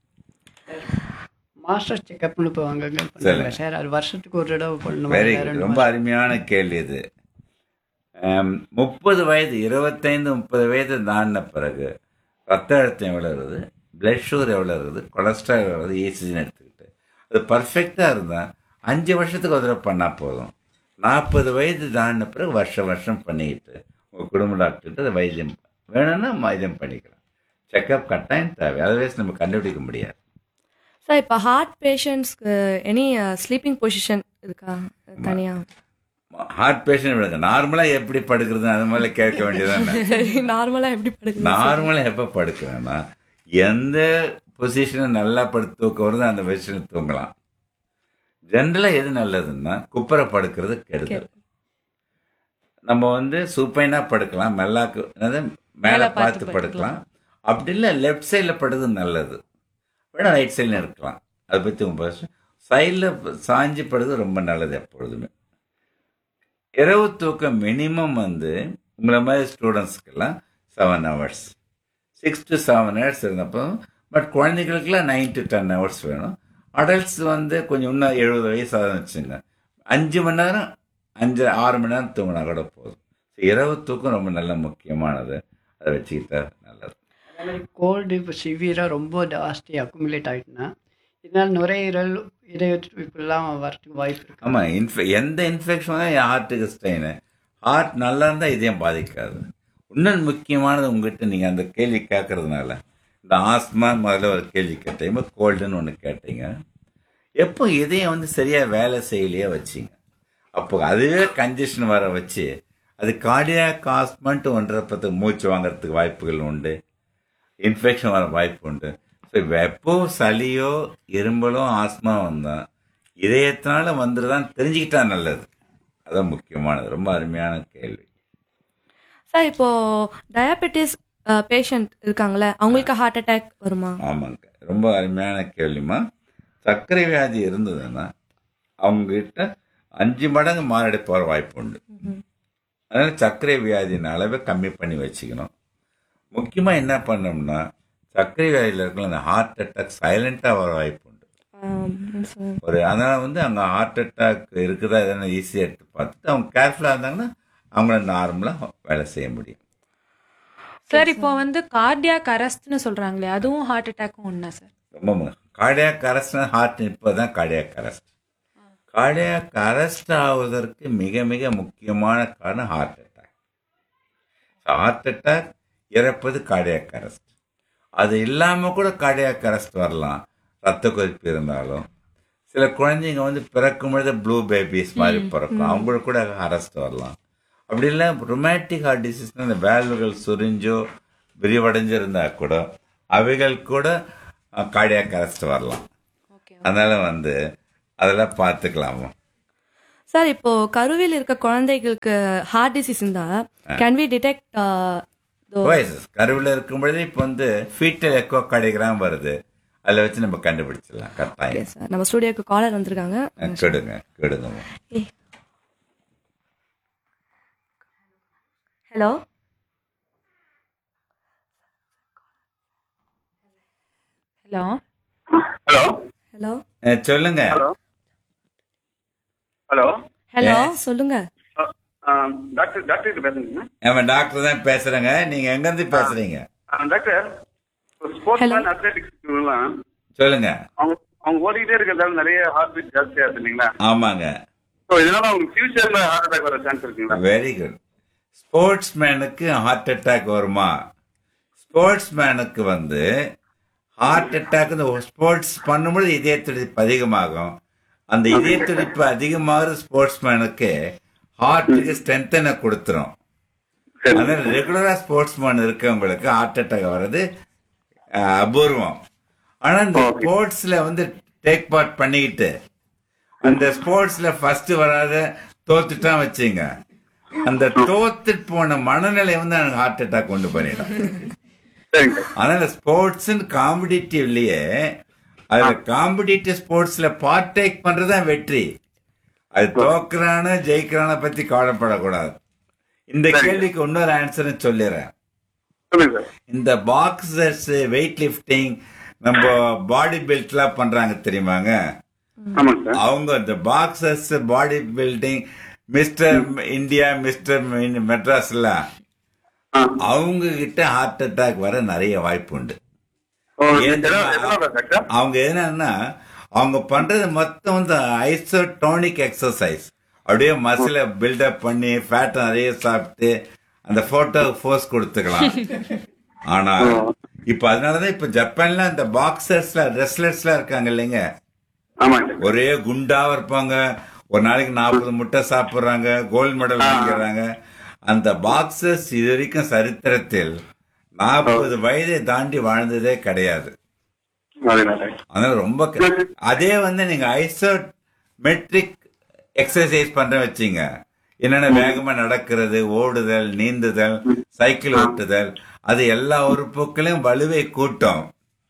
மாஸ்டர் செக்கப்னு இப்போ அங்கங்கே பண்ணுவாங்க சொல்லுங்க. சார் அது வருஷத்துக்கு ஒரு தடவை பண்ணணும் வெரி வேற குட் ரெண்டு ரொம்ப அருமையான கேள்வி இது முப்பது வயது இருபத்தைந்து முப்பது வயது தாண்டின பிறகு ரத்த அழுத்தம் எவ்வளோ இருக்குது பிளட் சுகர் எவ்வளோ இருக்குது கொலஸ்ட்ரால் எவ்வளோ இருக்குது ஏசிஜின்னு எடுத்துக்கிட்டு அது பர்ஃபெக்டாக இருந்தால் அஞ்சு வருஷத்துக்கு ஒரு தடவை பண்ணால் போதும் நாற்பது வயது தாண்டின பிறகு வருஷம் வருஷம் பண்ணிக்கிட்டு உங்கள் குடும்ப டாக்டர்கிட்ட அதை வைத்தியம் வேணும்னா வைத்தியம் பண்ணிக்கலாம் செக்கப் கட்டாயம் தேவை அதர்வைஸ் நம்ம கண்டுபிடிக்க முடியாது சார் இப்போ ஹார்ட் பேஷண்ட்ஸ்க்கு எனி ஸ்லீப்பிங் பொசிஷன் இருக்கா தனியா ஹார்ட் பேஷண்ட் விடுங்க நார்மலாக எப்படி படுக்கிறது அது மாதிரி கேட்க வேண்டியதுதானே சரி நார்மலா எப்படி படுக்குது நார்மலாக எப்போ படுக்கிறேன்னா எந்த பொசிஷனை நல்லா படுத்து தூக்க வருதோ அந்த பொசிஷனில் தூங்கலாம் ஜென்ரலாக எது நல்லதுன்னா குப்பரை படுக்கிறது கெடுதல் நம்ம வந்து சூப்பைனா படுக்கலாம் மெல்லாக்கு என்னது மேலே பார்த்து படுக்கலாம் அப்படி இல்லை லெஃப்ட் சைடில் படுறது நல்லது வேணா ரைட் சைடில் இருக்கலாம் அதை பற்றி உங்கள் சைடில் சாஞ்சி படுறது ரொம்ப நல்லது எப்பொழுதுமே இரவு தூக்கம் மினிமம் வந்து உங்களை மாதிரி ஸ்டூடெண்ட்ஸ்க்கெல்லாம் seven hours six to seven hours இருந்தப்போ பட் குழந்தைகளுக்கெல்லாம் நைன் டு டென் ஹவர்ஸ் வேணும் அடல்ட்ஸ் வந்து கொஞ்சம் இன்னும் எழுபது வயசு ஆகுதுன்னு வச்சுங்க அஞ்சு மணி நேரம் அஞ்சு ஆறு மணி நேரம் தூங்கினா கூட போதும் So, இரவு தூக்கம் ரொம்ப நல்ல முக்கியமானது அதை வச்சுக்கிட்டா நல்லது அதே மாதிரி கோல்டு இப்போ சிவியராக ரொம்ப ஜாஸ்தி அக்குமுலேட் ஆகிட்டுனா இதனால் நுரையீரல் இதய இப்படிலாம் வரதுக்கு வாய்ப்பு இருக்கு ஆமாம் இன்ஃபெ எந்த இன்ஃபெக்ஷன் தான் என் ஹார்ட்டுக்கு ஸ்ட்ரெயின் ஹார்ட் நல்லா இருந்தால் இதயம் பாதிக்காது இன்னொன்று முக்கியமானது உங்ககிட்ட நீங்கள் அந்த கேள்வி கேட்கறதுனால இந்த ஆஸ்மா முதல்ல ஒரு கேள்வி கேட்டீங்க கோல்டுன்னு ஒன்று கேட்டீங்க எப்போ இதயம் வந்து சரியாக வேலை செய்யலையே வச்சிங்க அப்போ அதுவே கன்ஜெஷன் வர வச்சு அது கார்டியாக் ஆஸ்மான்ட்டு ஒன்றரை மூச்சு வாங்குறதுக்கு வாய்ப்புகள் உண்டு இன்ஃபெக்ஷன் வர வாய்ப்பு உண்டு ஸோ எப்போ சளியோ இரும்பலோ ஆஸ்மா வந்தால் இதயத்தினால வந்துடுதான்னு தெரிஞ்சுக்கிட்டா நல்லது அதான் முக்கியமானது ரொம்ப அருமையான கேள்வி சார் இப்போ டயபெட்டிஸ் பேஷண்ட் இருக்காங்களே அவங்களுக்கு ஹார்ட் அட்டாக் வருமா ஆமாங்க ரொம்ப அருமையான கேள்விமா சர்க்கரை வியாதி இருந்ததுன்னா அவங்ககிட்ட அஞ்சு மடங்கு மாரடை போகிற வாய்ப்பு உண்டு அதனால சர்க்கரை வியாதியின் அளவை கம்மி பண்ணி வச்சுக்கணும் முக்கியமாக என்ன பண்ணோம்னா சர்க்கரை வியாதியில் இருக்கலாம் அந்த ஹார்ட் அட்டாக் சைலண்ட்டாக வர வாய்ப்பு உண்டு ஒரு அதனால வந்து அங்கே ஹார்ட் அட்டாக் இருக்குதா எதனா ஈஸியாக எடுத்து பார்த்துட்டு அவங்க கேர்ஃபுல்லாக இருந்தாங்கன்னா அவங்கள நார்மலாக வேலை செய்ய முடியும் சார் இப்போ வந்து கார்டியாக் அரெஸ்ட்னு சொல்றாங்களே அதுவும் ஹார்ட் அட்டாக்கும் ஒண்ணா சார் ரொம்ப கார்டியாக் அரெஸ்ட்னா ஹார்ட் இப்போ தான் கார்டியாக் அரெஸ்ட் கார்டியாக் அரெஸ்ட் ஆவதற்கு மிக மிக முக்கியமான காரணம் ஹார்ட் அட்டாக் ஹார்ட் அட்டாக் இறப்பது கார்டியாக் அரெஸ்ட் அது இல்லாமல் கூட கார்டியாக் அரெஸ்ட் வரலாம் ரத்த கொதிப்பு இருந்தாலும் சில குழந்தைங்க வந்து பிறக்கும் பொழுது ப்ளூ பேபிஸ் மாதிரி பிறக்கும் அவங்களுக்கு கூட அரெஸ்ட் வரலாம் அப்படி இல்லை ரொமாட்டிக் ஹார்ட் டிசீஸ்னா இந்த வேல்வுகள் சுரிஞ்சோ விரிவடைஞ்சிருந்தா கூட அவைகள் கூட கார்டியாக் அரெஸ்ட் வரலாம் அதனால வந்து அதெல்லாம் பார்த்துக்கலாமா சார் இப்போ கருவில் இருக்க குழந்தைகளுக்கு ஹார்ட் டிசீஸ் இருந்தா கேன் வி டிடெக்ட் வாய்ஸஸ் கருவில் இருக்கும் பொழுது இப்போ வந்து ஃபீட்டல் எக்கோ கார்டியோகிராம் வருது அதில் வச்சு நம்ம கண்டுபிடிச்சிடலாம் கட்டாயம் சார் நம்ம ஸ்டுடியோக்கு காலர் வந்திருக்காங்க அஹ் கெடுங்க கெடுங்க ஹலோ ஹலோ ஹலோ ஹலோ அஹ் சொல்லுங்க ஹலோ ஹலோ ஹலோ Yes. சொல்லுங்க டாக்டர் டாக்டர் பேசுறீங்க ஆமா டாக்டர் தான் பேசுறேங்க நீங்க எங்க இருந்து பேசுறீங்க டாக்டர் ஸ்போர்ட்ஸ் மேன் அத்லெட்டிக்ஸ்லாம் சொல்லுங்க அவங்க அவங்க ஓடிக்கிட்டே இருக்கிறதால நிறைய ஹார்ட் பீட் ஜாஸ்தியா இருக்கு இல்லைங்களா ஆமாங்க ஸோ இதனால அவங்க ஃபியூச்சர்ல ஹார்ட் அட்டாக் வர சான்ஸ் இருக்குங்களா வெரி குட் ஸ்போர்ட்ஸ் மேனுக்கு ஹார்ட் அட்டாக் வருமா ஸ்போர்ட்ஸ் மேனுக்கு வந்து ஹார்ட் அட்டாக் இந்த ஸ்போர்ட்ஸ் பண்ணும்போது இதய துடிப்பு அதிகமாகும் அந்த இதய துடிப்பு அதிகமாகிற ஸ்போர்ட்ஸ் மேனுக்கு ஹார்ட்டுக்கு ஸ்ட்ரென்த்தனை கொடுத்துரும் அதனால ரெகுலரா ஸ்போர்ட்ஸ் மேன் இருக்கவங்களுக்கு ஹார்ட் அட்டாக் வர்றது அஹ், அபூர்வம் ஆனா இந்த ஸ்போர்ட்ஸ்ல வந்து டேக் பார்ட் பண்ணிக்கிட்டு அந்த ஸ்போர்ட்ஸ்ல ஃபர்ஸ்ட் வராத தோத்துட்டான் வச்சுங்க அந்த தோத்து போன மனநிலை வந்து எனக்கு ஹார்ட் அட்டாக் கொண்டு பண்ணிடும் சரிங்க அதனால ஸ்போர்ட்ஸ் காம்படிட்டிவ்லயே அதுல காம்படிட்டிவ் ஸ்போர்ட்ஸ்ல பார்ட்டேக் பண்றதுதான் வெற்றி அது தோக்குறான ஜெயிக்கிறான பத்தி கவலைப்படக்கூடாது இந்த கேள்விக்கு இன்னொரு ஆன்சர் சொல்லிடுறேன் சொல்லுங்க சார் இந்த பாக்ஸர்ஸ் வெயிட் லிஃப்டிங் நம்ம பாடி பில்ட்லாம் பண்றாங்க தெரியுமாங்க ஆமாங்க சார் அவங்க இந்த boxers body building mister India mister மெட்ராஸ்ல ஆ. அவங்க கிட்ட ஹார்ட் அட்டாக் வர நிறைய வாய்ப்பு உண்டு ஓ, ஏன் எதனால தெரியுமா? எதனால டாக்டர் அவங்க என்னன்னா அவங்க பண்றது மொத்தம் வந்து ஐசோடோனிக் எக்ஸசைஸ் அப்படியே மசில பில்டப் பண்ணி ஃபேட்டை நிறைய சாப்பிட்டு அந்த போட்டோ போஸ் கொடுத்துக்கலாம் ஆனா இப்ப அதனாலதான் இப்ப ஜப்பான்ல அந்த பாக்ஸர்ஸ்ல ரெஸ்லர்ஸ்லாம் இருக்காங்க இல்லைங்க ஆமாங்க ஒரே குண்டாவா இருப்பாங்க ஒரு நாளைக்கு நாற்பது முட்டை சாப்பிடுறாங்க கோல்டு மெடல் வாங்கிடுறாங்க அந்த பாக்ஸர்ஸ் இது வரைக்கும் சரித்திரத்தில் நாற்பது வயதை தாண்டி வாழ்ந்ததே கிடையாது அதனால அதனால ரொம்ப க- அதே வந்து நீங்க ஐசோ மெட்ரிக் எக்ஸசைஸ் பண்ற வச்சீங்க என்னென்ன வேகமா நடக்கிறது ஓடுதல் நீந்துதல் சைக்கிள் ஓட்டுதல் அது எல்லா உறுப்புகளையும் வலுவை கூட்டும்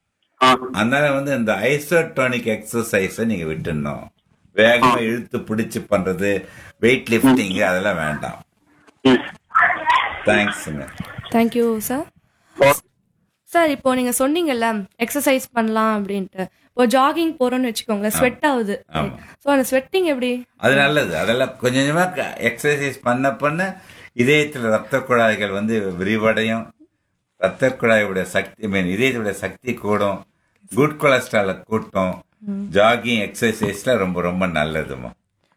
ஆ அதனால வந்து இந்த ஐசோடோனிக் எக்ஸசைஸை நீங்க விட்டுடணும் வேகமா இழுத்து பிடிச்சு பண்றது வெயிட் லிஃப்டிங் அதெல்லாம் வேண்டாம் ம். தேங்க்ஸுங்க தேங்க்யூ சார் ஓ, சார் இப்போ நீங்க சொன்னீங்கல்ல எக்ஸசைஸ் பண்ணலாம் அப்படின்ட்டு இப்போ ஜாகிங் போறோம்னு வச்சுக்கோங்களேன் ஸ்வெட் ஆகுது ஆமா. ஸோ அந்த ஸ்வெட்டிங் எப்படி அது நல்லது அதெல்லாம் கொஞ்சம் கொஞ்சமா எக்ஸசைஸ் பண்ண பண்ண இதயத்தில் ரத்த குழாய்கள் வந்து விரிவடையும் ரத்த குழாயோட சக்தி மீன் இதயத்தோட சக்தி கூடும் குட் கொலஸ்ட்ரால கூட்டும் ஜாகிங் எக்ஸசைஸ்ல ரொம்ப ரொம்ப நல்லதுமா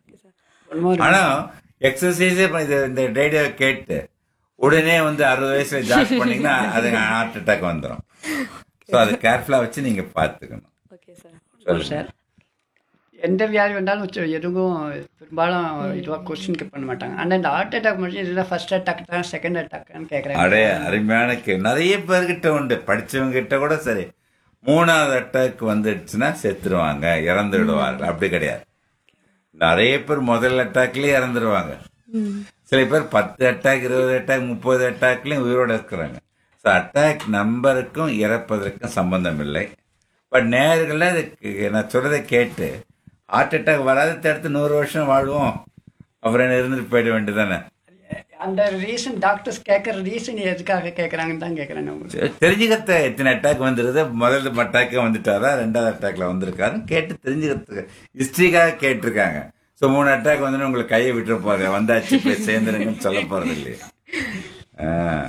ஒன் மோர் ஆனா எக்ஸசைஸே இந்த ரேடியோ கேட்டு உடனே வந்து அறுபது வயசுல ஜாக் பண்ணீங்கன்னா அது ஹார்ட் அட்டாக் வந்துடும் ஸோ அதை கேர்ஃபுல்லா வச்சு நீங்க பார்த்துக்கணும் ஓகே சார் சொல்லுங்க சார் எந்த வியாதி வந்தாலும் வச்சு எதுவும் பெரும்பாலும் இதுவாக கொஸ்டின் பண்ண மாட்டாங்க ஆனால் இந்த ஹார்ட் அட்டாக் மட்டும் இதுதான் ஃபர்ஸ்ட் அட்டாக் தான் செகண்ட் அட்டாக்னு கேட்குறாங்க அடைய அருமையான கே நிறைய பேர்கிட்ட உண்டு படிச்சவங்க கிட்ட கூட சரி மூணாவது அட்டாக் வந்துடுச்சுன்னா செத்துருவாங்க இறந்துடுவாங்க அப்படி கிடையாது நிறைய பேர் முதல் அட்டாக்லயே இறந்துருவாங்க சில பேர் பத்து அட்டாக் இருபது அட்டாக் முப்பது அட்டாக்லயும் உயிரோட இருக்கிறாங்க ஸோ அட்டாக் நம்பருக்கும் இறப்பதற்கும் சம்பந்தம் இல்லை பட் நேர்கள நான் சொல்றதை கேட்டு ஹார்ட் அட்டாக் வராத தடுத்து நூறு வருஷம் வாழ்வோம் அப்புறம் என்ன இருந்துட்டு போயிட வேண்டியதானே அந்த ரீசன் டாக்டர்ஸ் கேட்குற ரீசன் எதுக்காக கேட்குறாங்கன்னு தான் கேட்குறேன் உங்களுக்கு தெரிஞ்சுக்கிறத எத்தனை அட்டாக் வந்துருது முதல்ல அட்டாக்கே வந்துட்டாரா ரெண்டாவது அட்டாக்ல வந்திருக்காருன்னு கேட்டு தெரிஞ்சுக்கிறதுக்கு ஹிஸ்டரிக்காக கேட்டிருக்காங்க ஸோ மூணு அட்டாக் வந்து உங்களுக்கு கையை விட்டுற போறேன் வந்தாச்சு போய் சேர்ந்துருங்கன்னு சொல்ல போறது இல்லையா ஆ.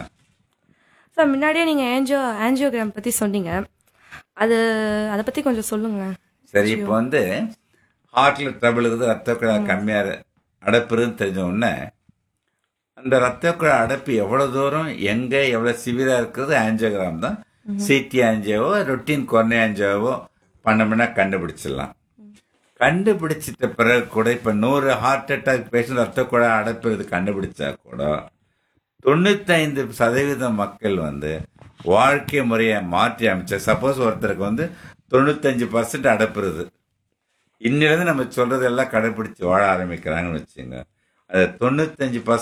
சார் முன்னாடியே நீங்க ஏன்ஜியோ ஆன்ஜியோகிராம் பத்தி சொன்னீங்க அது அதை பத்தி கொஞ்சம் சொல்லுங்க சரி இப்போ வந்து ஹார்ட்ல ட்ரபிள் இருக்குது ரத்த குழாய் கம்மியா அடைப்புறதுன்னு தெரிஞ்ச உடனே அந்த ரத்த குழாய் அடைப்பு எவ்வளவு தூரம் எங்க எவ்வளவு சிவியரா இருக்கிறது ஆன்ஜியோகிராம் தான் சிடி ஆன்ஜியோவோ ரொட்டீன் கொரோனா ஆன்ஜியோவோ பண்ணோம்னா கண்டுபிடிச்சிடலாம் கண்டுபிடிச்சிட்ட பிறகு கூட இப்ப நூறு ஹார்ட் அட்டாக் பேஷண்ட் ரத்த குழாய் அடைப்பு இது கண்டுபிடிச்சா கூட தொண்ணூத்தைந்து சதவீத மக்கள் வந்து வாழ்க்கை முறையை மாற்றி அமைச்ச சப்போஸ் ஒருத்தருக்கு வந்து தொண்ணூத்தஞ்சு பர்சன்ட் அடைப்புறது இன்னிலிருந்து நம்ம சொல்றதெல்லாம் கடைபிடிச்சு வாழ ஆரம்பிக்கிறாங்கன்னு வச்சுங்க அது தொண்ணூத்தஞ்சு